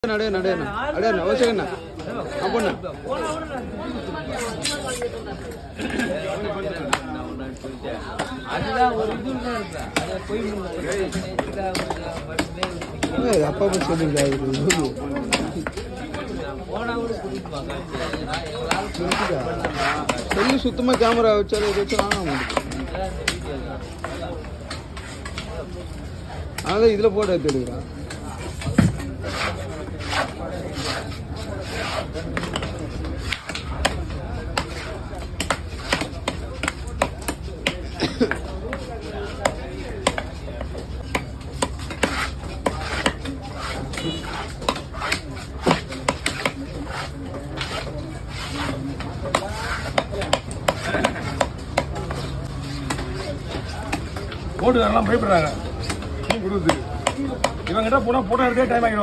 நடு நடு அடே அவசியம் அப்பண்ணா அதுதான் ஒரு இது இருக்கு அதை போய் ஏய், அப்பா போய் சொல்லுங்க போனா கூட கூட்டிட்டு வாங்க செல்லு சுத்தமா கேமரா வச்சாலும் இதை வச்சு வாங்க மாட்டேங்குது அதான் இதுல போட்டோ எடுத்து எடுக்கிறான் போட்டுக்காரெல்லாம் பயப்படுறாங்க கொடுக்குறதுக்கு இவங்கிட்ட போனால் போட்டோ எடுத்தே டைம் ஆகிடும்